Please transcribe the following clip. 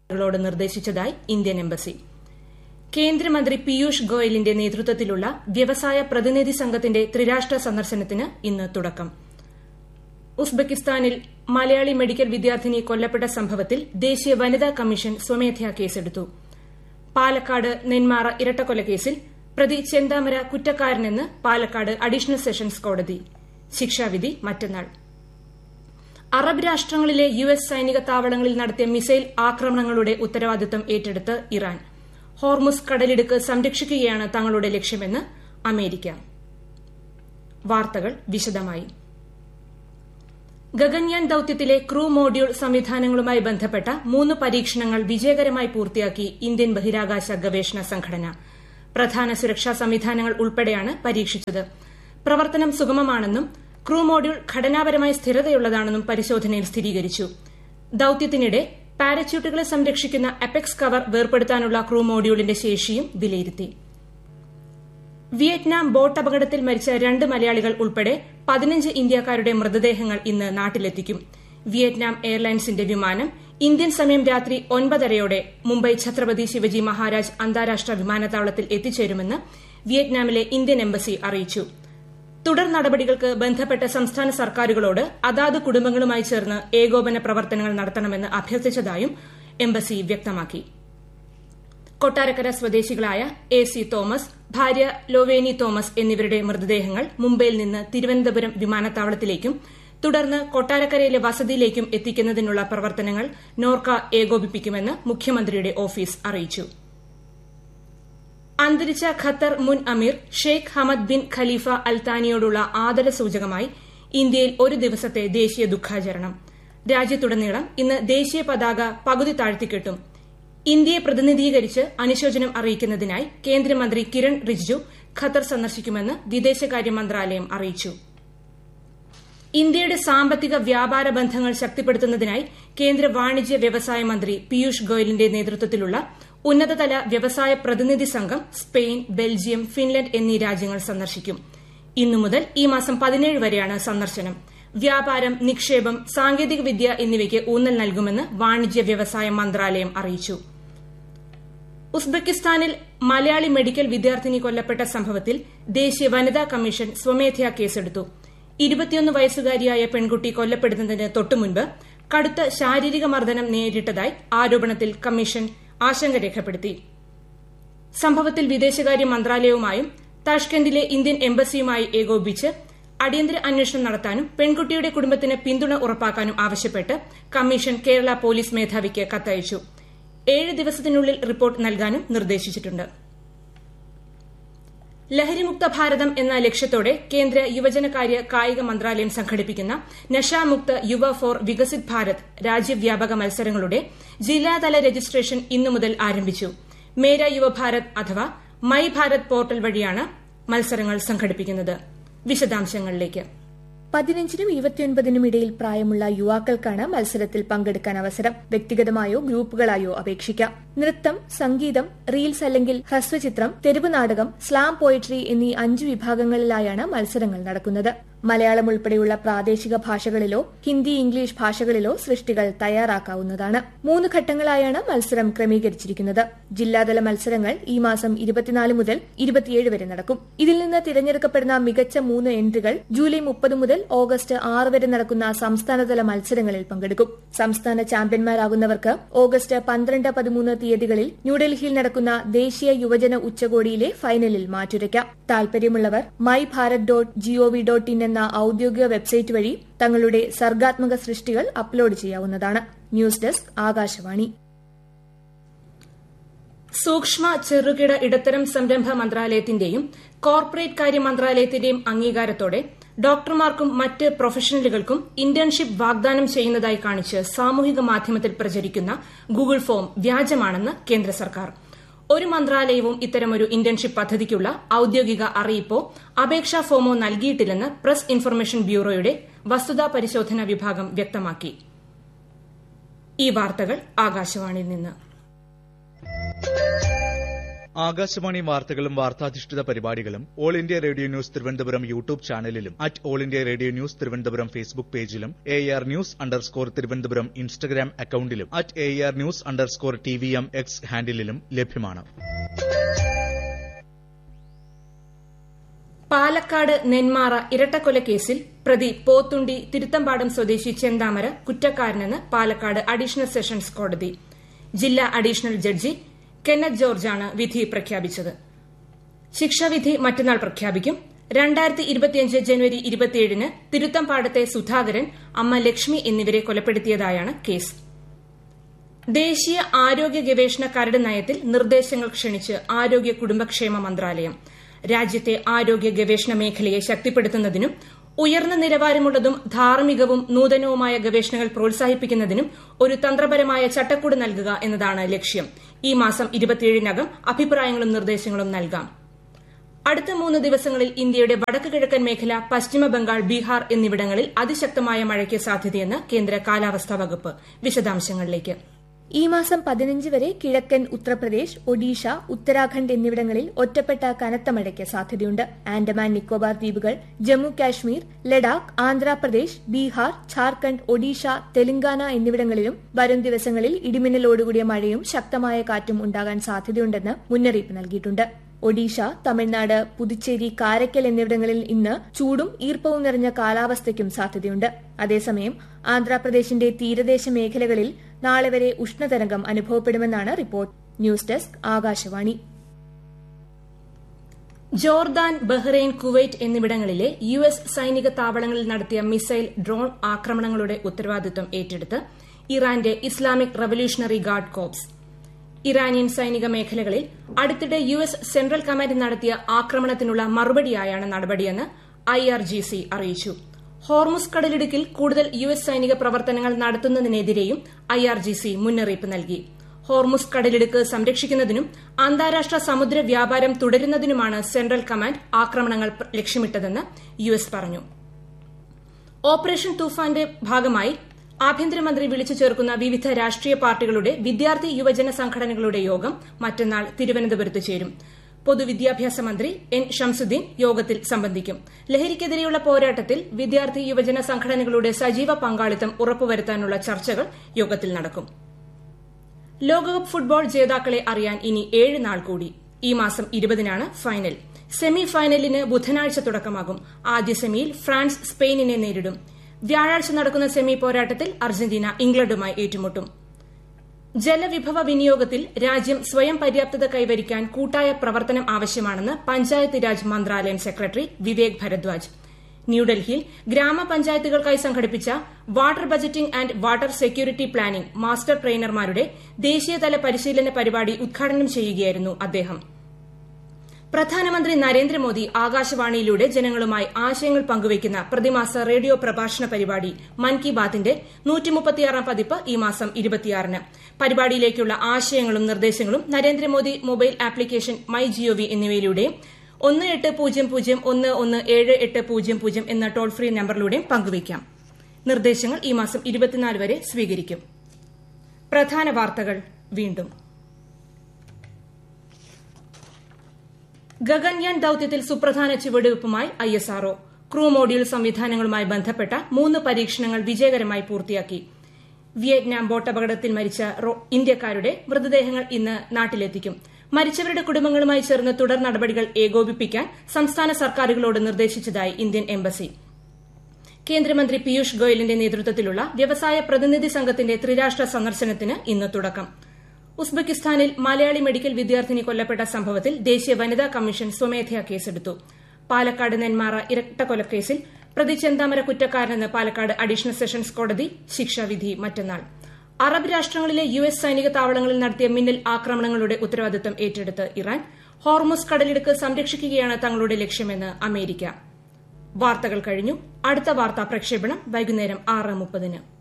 കളോട് നിർദ്ദേശിച്ചതായി Indian embassy കേന്ദ്രമന്ത്രി പീയൂഷ് ഗോയലിന്റെ നേതൃത്വത്തിലുള്ള വ്യവസായ പ്രതിനിധി സംഘത്തിന്റെ ത്രിരാഷ്ട്ര സന്ദർശനത്തിന് ഇന്ന് തുടക്കം ഉസ്ബെക്കിസ്ഥാനിൽ മലയാളി മെഡിക്കൽ വിദ്യാർത്ഥിനി കൊല്ലപ്പെട്ട സംഭവത്തിൽ ദേശീയ വനിതാ കമ്മീഷൻ സ്വമേധയാ കേസെടുത്തു പാലക്കാട് നെന്മാറ ഇരട്ടക്കൊലക്കേസിൽ പ്രതി ചെന്താമര കുറ്റക്കാരനെന്ന് പാലക്കാട് അഡീഷണൽ സെഷൻസ് കോടതി ശിക്ഷാവിധി മറ്റന്നാൾ അറബ് രാഷ്ട്രങ്ങളിലെ യു എസ് സൈനിക താവളങ്ങളിൽ നടത്തിയ മിസൈൽ ആക്രമണങ്ങളുടെ ഉത്തരവാദിത്തം ഏറ്റെടുത്ത് ഇറാൻ ഹോർമുസ് കടലിടുക്ക് സംരക്ഷിക്കുകയാണ് തങ്ങളുടെ ലക്ഷ്യമെന്ന് അമേരിക്ക വാർത്തകൾ വിശദമായി ഗഗൻയാൻ ദൌത്യത്തിലെ ക്രൂ മോഡ്യൂൾ സംവിധാനങ്ങളുമായി ബന്ധപ്പെട്ട മൂന്ന് പരീക്ഷണങ്ങൾ വിജയകരമായി പൂർത്തിയാക്കി ഇന്ത്യൻ ബഹിരാകാശ ഗവേഷണ സംഘടന പ്രധാന സുരക്ഷാ സംവിധാനങ്ങൾ ഉൾപ്പെടെയാണ് പരീക്ഷിച്ചത് പ്രവർത്തനം സുഗമമാണെന്നും ക്രൂ മോഡ്യൂൾ ഘടനാപരമായി സ്ഥിരതയുള്ളതാണെന്നും പരിശോധനയിൽ സ്ഥിരീകരിച്ചു ദൌത്യത്തിനിടെ പാരച്യൂട്ടുകളെ സംരക്ഷിക്കുന്ന അപെക്സ് കവർ വേർപെടുത്താനുള്ള ക്രൂ മോഡ്യൂളിന്റെ ശേഷിയും വിലയിരുത്തി വിയറ്റ്നാം ബോട്ട് അപകടത്തിൽ മരിച്ച രണ്ട് മലയാളികൾ ഉൾപ്പെടെ പതിനഞ്ച് ഇന്ത്യക്കാരുടെ മൃതദേഹങ്ങൾ ഇന്ന് നാട്ടിലെത്തിക്കും വിയറ്റ്നാം എയർലൈൻസിന്റെ വിമാനം ഇന്ത്യൻ സമയം രാത്രി ഒൻപതരയോടെ മുംബൈ ഛത്രപതി ശിവജി മഹാരാജ് അന്താരാഷ്ട്ര വിമാനത്താവളത്തിൽ എത്തിച്ചേരുമെന്ന് വിയറ്റ്നാമിലെ ഇന്ത്യൻ എംബസി അറിയിച്ചു തുടർ നടപടികൾക്ക് ബന്ധപ്പെട്ട സംസ്ഥാന സർക്കാരുകളോട് അതാത് കുടുംബങ്ങളുമായി ചേർന്ന് ഏകോപന പ്രവർത്തനങ്ങൾ നടത്തണമെന്ന് അഭ്യർത്ഥിച്ചതായും എംബസി വ്യക്തമാക്കി കൊട്ടാരക്കര സ്വദേശികളായ എ സി തോമസ് ഭാര്യ ലോവേനി തോമസ് എന്നിവരുടെ മൃതദേഹങ്ങൾ മുംബൈയിൽ നിന്ന് തിരുവനന്തപുരം വിമാനത്താവളത്തിലേക്കും തുടർന്ന് കൊട്ടാരക്കരയിലെ വസതിയിലേക്കും എത്തിക്കുന്നതിനുള്ള പ്രവർത്തനങ്ങൾ നോർക്ക ഏകോപിപ്പിക്കുമെന്ന് മുഖ്യമന്ത്രിയുടെ ഓഫീസ് അറിയിച്ചു അന്തരിച്ച ഖത്തർ മുൻ അമീർ ഷെയ്ഖ് ഹമദ് ബിൻ ഖലീഫ അൽത്താനിയോടുള്ള ആദരസൂചകമായി ഇന്ത്യയിൽ ഒരു ദിവസത്തെ ദേശീയ ദുഃഖാചരണം രാജ്യത്തുടനീളം ഇന്ന് ദേശീയ പതാക പകുതി താഴ്ത്തിക്കെട്ടും ഇന്ത്യയെ പ്രതിനിധീകരിച്ച് അനുശോചനം അറിയിക്കുന്നതിനായി കേന്ദ്രമന്ത്രി കിരൺ റിജിജു ഖത്തർ സന്ദർശിക്കുമെന്ന് വിദേശകാര്യ മന്ത്രാലയം അറിയിച്ചു ഇന്ത്യയുടെ സാമ്പത്തിക വ്യാപാര ബന്ധങ്ങൾ ശക്തിപ്പെടുത്തുന്നതിനായി കേന്ദ്ര വാണിജ്യ വ്യവസായ മന്ത്രി പീയൂഷ് ഗോയലിന്റെ നേതൃത്വത്തിലുള്ള ഉന്നതതല വ്യവസായ പ്രതിനിധി സംഘം സ്പെയിൻ ബെൽജിയം ഫിൻലൻഡ് എന്നീ രാജ്യങ്ങൾ സന്ദർശിക്കും ഇന്നു മുതൽ ഈ മാസം പതിനേഴ് വരെയാണ് സന്ദർശനം വ്യാപാരം നിക്ഷേപം സാങ്കേതികവിദ്യ എന്നിവയ്ക്ക് ഊന്നൽ നൽകുമെന്ന് വാണിജ്യ വ്യവസായ മന്ത്രാലയം അറിയിച്ചു ഉസ്ബെക്കിസ്ഥാനിൽ മലയാളി മെഡിക്കൽ വിദ്യാർത്ഥിനി കൊല്ലപ്പെട്ട സംഭവത്തിൽ ദേശീയ വനിതാ കമ്മീഷൻ സ്വമേധയാ കേസെടുത്തു ഇരുപത്തിയൊന്ന് വയസ്സുകാരിയായ പെൺകുട്ടി കൊല്ലപ്പെടുന്നതിന് തൊട്ടുമുൻപ് കടുത്ത ശാരീരിക മർദ്ദനം നേരിട്ടതായി ആരോപണത്തിൽ കമ്മീഷൻ ആശങ്ക രേഖപ്പെടുത്തി സംഭവത്തിൽ വിദേശകാര്യ മന്ത്രാലയവുമായും താഷ്കന്റിലെ ഇന്ത്യൻ എംബസിയുമായി ഏകോപിപ്പിച്ച് അടിയന്തര അന്വേഷണം നടത്താനും പെൺകുട്ടിയുടെ കുടുംബത്തിന് പിന്തുണ ഉറപ്പാക്കാനും ആവശ്യപ്പെട്ട് കമ്മീഷൻ കേരള പോലീസ് മേധാവിക്ക് കത്തയച്ചു ഏഴ് ദിവസത്തിനുള്ളിൽ റിപ്പോർട്ട് നൽകാനും നിർദ്ദേശിച്ചിട്ടുണ്ട് ലഹരിമുക്ത ഭാരതം എന്ന ലക്ഷ്യത്തോടെ കേന്ദ്ര യുവജനകാര്യ കായിക മന്ത്രാലയം സംഘടിപ്പിക്കുന്ന നഷാമുക്ത് യുവ ഫോർ വികസിത് ഭാരത് രാജ്യവ്യാപക മത്സരങ്ങളുടെ ജില്ലാതല രജിസ്ട്രേഷൻ ഇന്നു മുതൽ ആരംഭിച്ചു മേര യുവഭാരത് അഥവാ മൈ ഭാരത് പോർട്ടൽ വഴിയാണ് മത്സരങ്ങൾ സംഘടിപ്പിക്കുന്നത് വിശദാംശങ്ങളിലേക്ക് പതിനഞ്ചിനും ഇരുപത്തിയൊൻപതിനും ഇടയിൽ പ്രായമുള്ള യുവാക്കൾക്കാണ് മത്സരത്തിൽ പങ്കെടുക്കാൻ അവസരം വ്യക്തിഗതമായോ ഗ്രൂപ്പുകളായോ അപേക്ഷിക്കാം നൃത്തം സംഗീതം റീൽസ് അല്ലെങ്കിൽ ഹ്രസ്വചിത്രം തെരുവ് നാടകം സ്ലാം പോയട്രി എന്നീ അഞ്ചു വിഭാഗങ്ങളിലായാണ് മത്സരങ്ങൾ നടക്കുന്നത് മലയാളം ഉൾപ്പെടെയുള്ള പ്രാദേശിക ഭാഷകളിലോ ഹിന്ദി ഇംഗ്ലീഷ് ഭാഷകളിലോ സൃഷ്ടികൾ തയ്യാറാക്കാവുന്നതാണ് മൂന്ന് ഘട്ടങ്ങളായാണ് മത്സരം ക്രമീകരിച്ചിരിക്കുന്നത് ജില്ലാതല മത്സരങ്ങൾ ഈ മാസം ഇരുപത്തിനാല് മുതൽ ഇരുപത്തിയേഴ് വരെ നടക്കും ഇതിൽ നിന്ന് തിരഞ്ഞെടുക്കപ്പെടുന്ന മികച്ച മൂന്ന് എൻട്രികൾ ജൂലൈ മുപ്പത് മുതൽ ഓഗസ്റ്റ് ആറ് വരെ നടക്കുന്ന സംസ്ഥാനതല മത്സരങ്ങളിൽ പങ്കെടുക്കും സംസ്ഥാന ചാമ്പ്യന്മാരാകുന്നവർക്ക് ഓഗസ്റ്റ് പന്ത്രണ്ട് പതിമൂന്ന് തീയതികളിൽ ന്യൂഡൽഹിയിൽ നടക്കുന്ന ദേശീയ യുവജന ഉച്ചകോടിയിലെ ഫൈനലിൽ മാറ്റുരയ്ക്കാം താൽപര്യമുള്ളവർ my Bharat dot gov dot in എന്ന ഔദ്യോഗിക വെബ്സൈറ്റ് വഴി തങ്ങളുടെ സർഗാത്മക സൃഷ്ടികൾ അപ്ലോഡ് ചെയ്യാവുന്നതാണ് ന്യൂസ് ഡെസ്ക് ആകാശവാണി സൂക്ഷ്മ ചെറുകിട ഇടത്തരം സംരംഭ മന്ത്രാലയത്തിന്റെയും കോർപ്പറേറ്റ് കാര്യ മന്ത്രാലയത്തിന്റെയും അംഗീകാരത്തോടെ ഡോക്ടർമാർക്കും മറ്റ് പ്രൊഫഷണലുകൾക്കും ഇന്റേൺഷിപ്പ് വാഗ്ദാനം ചെയ്യുന്നതായി കാണിച്ച് സാമൂഹിക മാധ്യമത്തിൽ പ്രചരിക്കുന്ന ഗൂഗിൾ ഫോം വ്യാജമാണെന്ന് കേന്ദ്ര സർക്കാർ ഒരു മന്ത്രാലയവും ഇത്തരമൊരു ഇന്റേൺഷിപ്പ് പദ്ധതിക്കുള്ള ഔദ്യോഗിക അറിയിപ്പോ അപേക്ഷാ ഫോമോ നൽകിയിട്ടില്ലെന്ന് പ്രസ് ഇൻഫർമേഷൻ ബ്യൂറോയുടെ വസ്തുതാ പരിശോധന വിഭാഗം വ്യക്തമാക്കി ഈ വാർത്തകൾ ആകാശവാണിയിൽ നിന്ന് ആകാശവാണി വാർത്തകളും വാർത്താധിഷ്ഠിത പരിപാടികളും all India radio news Thiruvananthapuram YouTube ചാനലിലും at all India radio news Thiruvananthapuram Facebook പേജിലും A R news underscore Thiruvananthapuram Instagram അക്കൌണ്ടിലും at A R news underscore T V M X ഹാൻഡിലും ലഭ്യമാണ് പാലക്കാട് നെന്മാറ ഇരട്ടക്കൊലക്കേസിൽ പ്രതി പോത്തുണ്ടി തിരുത്തമ്പാടം സ്വദേശി ചെന്താമര കുറ്റക്കാരനെന്ന് പാലക്കാട് അഡീഷണൽ സെഷൻസ് കോടതി ജില്ലാ അഡീഷണൽ ജഡ്ജി കെന്നത്ത് ജോർജാണ് വിധി പ്രഖ്യാപിച്ചത് ശിക്ഷാവിധി മറ്റന്നാൾ പ്രഖ്യാപിക്കും രണ്ടായിരത്തി ഇരുപത്തിയഞ്ച് ജനുവരി ഇരുപത്തിയേഴിന് തിരുത്തമ്പാടത്തെ സുധാകരൻ അമ്മ ലക്ഷ്മി എന്നിവരെ കൊലപ്പെടുത്തിയതായാണ് കേസ് ദേശീയ ആരോഗ്യ ഗവേഷണ കരട് നയത്തിൽ നിർദ്ദേശങ്ങൾ ക്ഷണിച്ച് ആരോഗ്യ കുടുംബക്ഷേമ മന്ത്രാലയം രാജ്യത്തെ ആരോഗ്യ ഗവേഷണ മേഖലയെ ശക്തിപ്പെടുത്തുന്നതിനും ഉയർന്ന നിലവാരമുള്ളതും ധാർമ്മികവും നൂതനവുമായ ഗവേഷണങ്ങൾ പ്രോത്സാഹിപ്പിക്കുന്നതിനും ഒരു തന്ത്രപരമായ ചട്ടക്കൂട് നൽകുക എന്നതാണ് ലക്ഷ്യം ഈ മാസം ഇരുപത്തിയേഴിനകം അഭിപ്രായങ്ങളും നിർദ്ദേശങ്ങളും നൽകാം അടുത്ത മൂന്ന് ദിവസങ്ങളിൽ ഇന്ത്യയുടെ വടക്ക് കിഴക്കൻ മേഖല പശ്ചിമ ബംഗാൾ ബീഹാർ എന്നിവിടങ്ങളിൽ അതിശക്തമായ മഴയ്ക്ക് സാധ്യതയെന്ന് കേന്ദ്ര കാലാവസ്ഥാ വകുപ്പ് വിശദാംശങ്ങളിലേക്ക് ഈ മാസം പതിനഞ്ച് വരെ കിഴക്കൻ ഉത്തർപ്രദേശ് ഒഡീഷ ഉത്തരാഖണ്ഡ് എന്നിവിടങ്ങളിൽ ഒറ്റപ്പെട്ട കനത്ത മഴയ്ക്ക് സാധ്യതയുണ്ട് ആൻഡമാൻ നിക്കോബാർ ദ്വീപുകൾ ജമ്മു കാശ്മീർ ലഡാക്ക് ആന്ധ്രാപ്രദേശ് ബീഹാർ ഝാർഖണ്ഡ് ഒഡീഷ തെലങ്കാന എന്നിവിടങ്ങളിലും വരും ദിവസങ്ങളിൽ ഇടിമിന്നലോടുകൂടിയ മഴയും ശക്തമായ കാറ്റും ഉണ്ടാകാൻ സാധ്യതയുണ്ടെന്ന് മുന്നറിയിപ്പ് നൽകിയിട്ടുണ്ട് ഒഡീഷ തമിഴ്നാട് പുതുച്ചേരി കാരക്കൽ എന്നിവിടങ്ങളിൽ ഇന്ന് ചൂടും ഈർപ്പവും നിറഞ്ഞ കാലാവസ്ഥയ്ക്കും സാധ്യതയുണ്ട് അതേസമയം ആന്ധ്രാപ്രദേശിന്റെ തീരദേശ മേഖലകളിൽ നാളെ വരെ ഉഷ്ണതരംഗം അനുഭവപ്പെടുമെന്നാണ് report news desk Akashvani Jordan Bahrain Kuwait എന്നിവിടങ്ങളിലെ യു എസ് സൈനിക താവളങ്ങളിൽ നടത്തിയ മിസൈൽ ഡ്രോൺ ആക്രമണങ്ങളുടെ ഉത്തരവാദിത്വം ഏറ്റെടുത്ത് ഇറാന്റെ Islamic revolutionary guard corps Iranian സൈനിക മേഖലകളിൽ അടുത്തിടെ യു എസ് സെൻട്രൽ കമാൻഡ് നടത്തിയ ആക്രമണത്തിനുള്ള മറുപടിയായാണ് നടപടിയെന്ന് ഐ ആർ ജി സി അറിയിച്ചു ഹോർമുസ് കടലിടുക്കിൽ കൂടുതൽ യു എസ് സൈനിക പ്രവർത്തനങ്ങൾ നടത്തുന്നതിനെതിരെയും ഐ ആർ ജി സി മുന്നറിയിപ്പ് നൽകി ഹോർമുസ് കടലിടുക്ക് സംരക്ഷിക്കുന്നതിനും അന്താരാഷ്ട്ര സമുദ്ര വ്യാപാരം തുടരുന്നതിനുമാണ് സെൻട്രൽ കമാൻഡ് ആക്രമണങ്ങൾ ലക്ഷ്യമിട്ടതെന്ന് യു എസ് പറഞ്ഞു ഓപ്പറേഷൻ തൂഫാന്റെ ഭാഗമായി ആഭ്യന്തരമന്ത്രി വിളിച്ചു ചേർക്കുന്ന വിവിധ രാഷ്ട്രീയ പാർട്ടികളുടെ വിദ്യാർത്ഥി യുവജന സംഘടനകളുടെ യോഗം മറ്റന്നാൾ തിരുവനന്തപുരത്ത് ചേരും പൊതുവിദ്യാഭ്യാസ മന്ത്രി എൻ ഷംസുദ്ദീൻ യോഗത്തിൽ സംബന്ധിക്കും ലഹരിക്കെതിരെയുള്ള പോരാട്ടത്തിൽ വിദ്യാർത്ഥി യുവജന സംഘടനകളുടെ സജീവ പങ്കാളിത്തം ഉറപ്പുവരുത്താനുള്ള ചർച്ചകൾ യോഗത്തിൽ നടക്കും ലോകകപ്പ് ഫുട്ബോൾ ജേതാക്കളെ അറിയാൻ ഇനി ഏഴ് നാൾ കൂടി ഈ മാസം ഇരുപതിനാണ് ഫൈനൽ സെമി ഫൈനലിന് ബുധനാഴ്ച തുടക്കമാകും ആദ്യ സെമിയിൽ ഫ്രാൻസ് സ്പെയിനിനെ നേരിടും വ്യാഴാഴ്ച നടക്കുന്ന സെമി പോരാട്ടത്തിൽ അർജന്റീന ഇംഗ്ലണ്ടുമായി ഏറ്റുമുട്ടും ജലവിഭവ വിനിയോഗത്തിൽ രാജ്യം സ്വയം പര്യാപ്തത കൈവരിക്കാൻ കൂട്ടായ പ്രവർത്തനം ആവശ്യമാണെന്ന് പഞ്ചായത്ത് രാജ് മന്ത്രാലയം സെക്രട്ടറി വിവേക് ഭരദ്വാജ് ന്യൂഡൽഹിയിൽ ഗ്രാമപഞ്ചായത്തുകൾക്കായി സംഘടിപ്പിച്ച water budgeting and water security planning master ട്രെയിനർമാരുടെ ദേശീയതല പരിശീലന പരിപാടി ഉദ്ഘാടനം ചെയ്യുകയായിരുന്നു അദ്ദേഹം പ്രധാനമന്ത്രി നരേന്ദ്രമോദി ആകാശവാണിയിലൂടെ ജനങ്ങളുമായി ആശയങ്ങൾ പങ്കുവയ്ക്കുന്ന പ്രതിമാസ റേഡിയോ പ്രഭാഷണ പരിപാടി മൻ കി ബാത്തിന്റെ പതിപ്പ് ഈ മാസം ഇരുപത്തിയാറിന് പരിപാടിയിലേക്കുള്ള ആശയങ്ങളും നിർദ്ദേശങ്ങളും Narendra Modi mobile application my G O V എന്നിവയിലൂടെയും ഒന്ന് എട്ട് പൂജ്യം പൂജ്യം ഒന്ന് ഒന്ന് ഏഴ് എട്ട് പൂജ്യം പൂജ്യം എന്ന ടോൾ ഫ്രീ നമ്പറിലൂടെയും പങ്കുവയ്ക്കാം നിർദ്ദേശങ്ങൾ ഈ മാസം ഇരുപത്തിനാല് വരെ സ്വീകരിക്കും പ്രധാന വാർത്തകൾ വീണ്ടും ഗഗൻയാൻ ദൌത്യത്തിൽ സുപ്രധാന ചുവടുവയ്പുമായി I S RO crew module സംവിധാനങ്ങളുമായി ബന്ധപ്പെട്ട മൂന്ന് പരീക്ഷണങ്ങൾ വിജയകരമായി പൂർത്തിയാക്കി വിയറ്റ്നാം ബോട്ടപകടത്തിൽ മരിച്ച ഇന്ത്യക്കാരുടെ മൃതദേഹങ്ങൾ ഇന്ന് നാട്ടിലെത്തിക്കും മരിച്ചവരുടെ കുടുംബങ്ങളുമായി ചേർന്ന് തുടർ നടപടികൾ ഏകോപിപ്പിക്കാൻ സംസ്ഥാന സർക്കാരുകളോട് നിർദ്ദേശിച്ചതായി ഇന്ത്യൻ എംബസി കേന്ദ്രമന്ത്രി പീയൂഷ് ഗോയലിന്റെ നേതൃത്വത്തിലുള്ള വ്യവസായ പ്രതിനിധി സംഘത്തിന്റെ ത്രിരാഷ്ട്ര സന്ദർശനത്തിന് ഇന്ന് തുടക്കം ഉസ്ബെക്കിസ്ഥാനിൽ മലയാളി മെഡിക്കൽ വിദ്യാർത്ഥിനി കൊല്ലപ്പെട്ട സംഭവത്തിൽ ദേശീയ വനിതാ കമ്മീഷൻ സ്വമേധയാ കേസെടുത്തു പാലക്കാട് നെന്മാറ ഇരട്ടക്കൊലക്കേസിൽ പ്രതി ചെന്താമര കുറ്റക്കാരനെന്ന് പാലക്കാട് അഡീഷണൽ സെഷൻസ് കോടതി ശിക്ഷാവിധി മറ്റന്നാൾ അറബ് രാഷ്ട്രങ്ങളിലെ യു എസ് സൈനിക താവളങ്ങളിൽ നടത്തിയ മിന്നൽ ആക്രമണങ്ങളുടെ ഉത്തരവാദിത്തം ഏറ്റെടുത്ത് ഇറാൻ ഹോർമുസ് കടലിടുക്ക് സംരക്ഷിക്കുകയാണ് തങ്ങളുടെ ലക്ഷ്യമെന്ന് അമേരിക്ക വാർത്തകൾ കഴിഞ്ഞു അടുത്ത വാർത്താ പ്രക്ഷേപണം വൈകുന്നേരം ആറ് മുപ്പതിന്